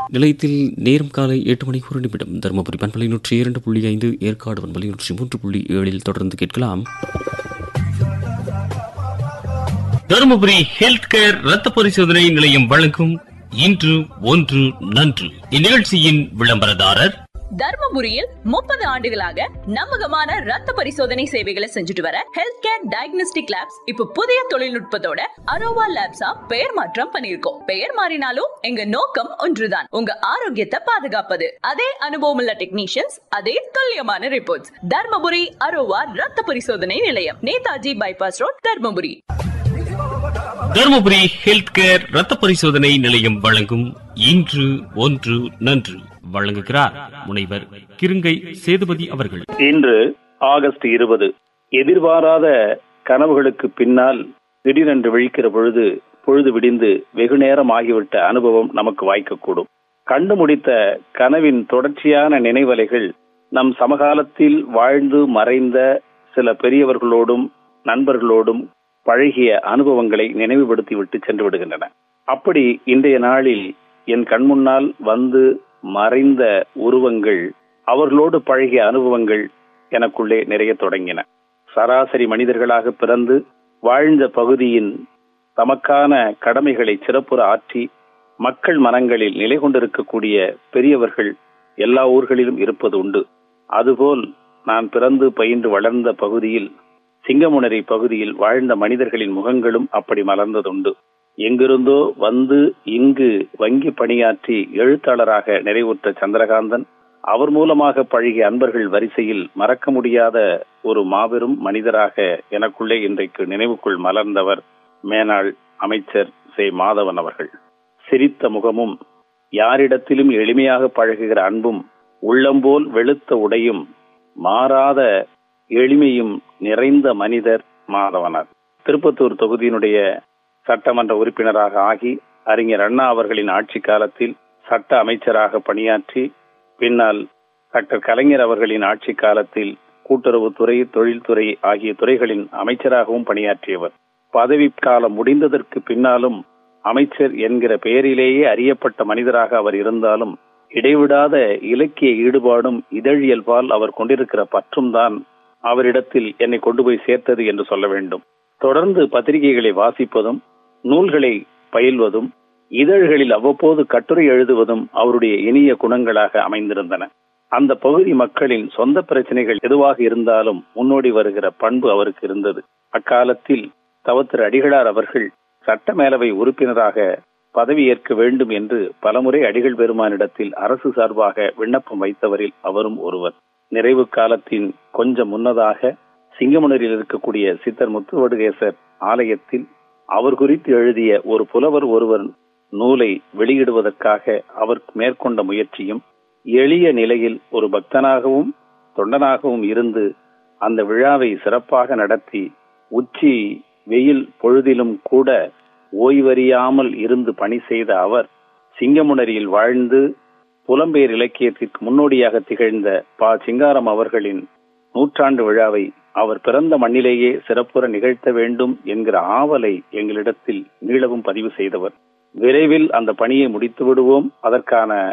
நிலையத்தில் நேரம் காலை எட்டு மணிக்கு ஒரு நிமிடம் தருமபுரி பண்பலை நூற்றி இரண்டு புள்ளி ஐந்து ஏற்காடு பண்பலை நூற்றி மூன்று புள்ளி ஏழில் தொடர்ந்து கேட்கலாம் தருமபுரி ஹெல்த் கேர் ரத்த பரிசோதனை நிலையம் வழங்கும் இன்று ஒன்று நன்று இந்நிகழ்ச்சியின் விளம்பரதாரர் தர்மபுரியில் முப்பது ஆண்டுகளாக நம்பகமான ரத்த பரிசோதனை சேவைகளை செஞ்சுட்டு வர ஹெல்த் கேர் டயக்னோஸ்டிக் லேப்ஸ் இப்ப புதிய தொழில்நுட்பத்தோட அரோவா லேப்ஸா பெயர் மாற்றம் பண்ணிருக்கோம் பெயர் மாறினாலும் எங்க நோக்கம் ஒன்றுதான் உங்க ஆரோக்கியத்தை பாதுகாப்பது அதே அனுபவம் உள்ள டெக்னீஷியன்ஸ் அதே துல்லியமான ரிப்போர்ட்ஸ் தர்மபுரி அரோவா ரத்த பரிசோதனை நிலையம் Netaji bypass road Dharmapuri Dharmapuri health care ரத்த பரிசோதனை நிலையம் வழங்கும் இன்று ஒன்று நன்று வழங்குகிறார் முனைவர் கிருங்கை சேதுபதி அவர்கள் இன்று ஆகஸ்ட் இருபது எதிர்பாராத கனவுகளுக்கு பின்னால் திடீரென்று விழிக்கிற பொழுது பொழுது விடிந்து வெகு நேரம் ஆகிவிட்ட அனுபவம் நமக்கு வாய்க்கக்கூடும் கண்டு முடித்த கனவின் தொடர்ச்சியான நினைவலைகள் நம் சமகாலத்தில் வாழ்ந்து மறைந்த சில பெரியவர்களோடும் நண்பர்களோடும் பழகிய அனுபவங்களை நினைவுபடுத்தி விட்டு சென்று விடுகின்றன அப்படி இன்றைய நாளில் என் கண்முன்னால் வந்து மறைந்த உருவங்கள் அவர்களோடு பழகிய அனுபவங்கள் எனக்குள்ளே நிறைய தொடங்கின சராசரி மனிதர்களாக பிறந்து வாழ்ந்த பகுதியின் தமக்கான கடமைகளை சிறப்புற ஆற்றி மக்கள் மனங்களில் நிலை கொண்டிருக்கக்கூடிய பெரியவர்கள் எல்லா ஊர்களிலும் இருப்பது உண்டு அதுபோல் நான் பிறந்து பயின்று வளர்ந்த பகுதியில் சிங்கமுனரி பகுதியில் வாழ்ந்த மனிதர்களின் முகங்களும் அப்படி மலர்ந்ததுண்டு எங்கிருந்தோ வந்து இங்கு வங்கி பணியாற்றி எழுத்தாளராக நிறைவுற்ற சந்திரகாந்தன் அவர் மூலமாக பழகிய அன்பர்கள் வரிசையில் மறக்க முடியாத ஒரு மாபெரும் மனிதராக எனக்குள்ளே இன்றைக்கு நினைவுக்குள் மலர்ந்தவர் மேனாள் அமைச்சர் சே மாதவன் அவர்கள் சிரித்த முகமும் யாரிடத்திலும் எளிமையாக பழகுகிற அன்பும் உள்ளம்போல் வெளுத்த உடையும் மாறாத எளிமையும் நிறைந்த மனிதர் மாதவனார் திருப்பத்தூர் தொகுதியினுடைய சட்டமன்ற உறுப்பினராக ஆகி அறிஞர் அண்ணா அவர்களின் ஆட்சி காலத்தில் சட்ட அமைச்சராக பணியாற்றி பின்னால் டாக்டர் கலைஞர் அவர்களின் ஆட்சி காலத்தில் கூட்டுறவுத்துறை தொழில்துறை ஆகிய துறைகளின் அமைச்சராகவும் பணியாற்றியவர் பதவி காலம் முடிந்ததற்கு பின்னாலும் அமைச்சர் என்கிற பெயரிலேயே அறியப்பட்ட மனிதராக அவர் இருந்தாலும் இடைவிடாத இலக்கிய ஈடுபாடும் இதழியல்பால் அவர் கொண்டிருக்கிற பற்றும் தான் அவரிடத்தில் என்னை கொண்டு போய் சேர்த்தது என்று சொல்ல வேண்டும் தொடர்ந்து பத்திரிகைகளை வாசிப்பதும் நூல்களை பயில்வதும் இதழ்களில் அவ்வப்போது கட்டுரை எழுதுவதும் அவருடைய இனிய குணங்களாக அமைந்திருந்தன அந்த பகுதி மக்களின் சொந்த பிரச்சனைகள் எதுவாக இருந்தாலும் முன்னோடி வருகிற பண்பு அவருக்கு இருந்தது அக்காலத்தில் தவத்திரு அடிகளார் அவர்கள் சட்ட மேலவை உறுப்பினராக பதவியேற்க வேண்டும் என்று பலமுறை அடிகள் பெருமானிடத்தில் அரசு சார்பாக விண்ணப்பம் வைத்தவரில் அவரும் ஒருவர் நிறைவு காலத்தின் கொஞ்சம் முன்னதாக சிங்கமுனரில் இருக்கக்கூடிய சித்தர் முத்துவடுகேசர் ஆலயத்தில் அவர் குறித்து எழுதிய ஒரு புலவர் ஒருவர் நூலை வெளியிடுவதற்காக அவர் மேற்கொண்ட முயற்சியும் எளிய நிலையில் ஒரு பக்தனாகவும் தொண்டனாகவும் இருந்து அந்த விழாவை சிறப்பாக நடத்தி உச்சி வெயில் பொழுதிலும் கூட ஓய்வறியாமல் இருந்து பணி செய்த அவர் சிங்கமுனரியில் வாழ்ந்து புலம்பெயர் இலக்கியத்திற்கு முன்னோடியாக திகழ்ந்த பா சிங்காரம் அவர்களின் நூற்றாண்டு விழாவை அவர் பிறந்த மண்ணிலேயே சிறப்புற நிகழ்த்த வேண்டும் என்கிற ஆவலை எங்களிடத்தில் மீளவும் பதிவு செய்தவர் விரைவில் அந்த பணியை முடித்து விடுவோம் அதற்கான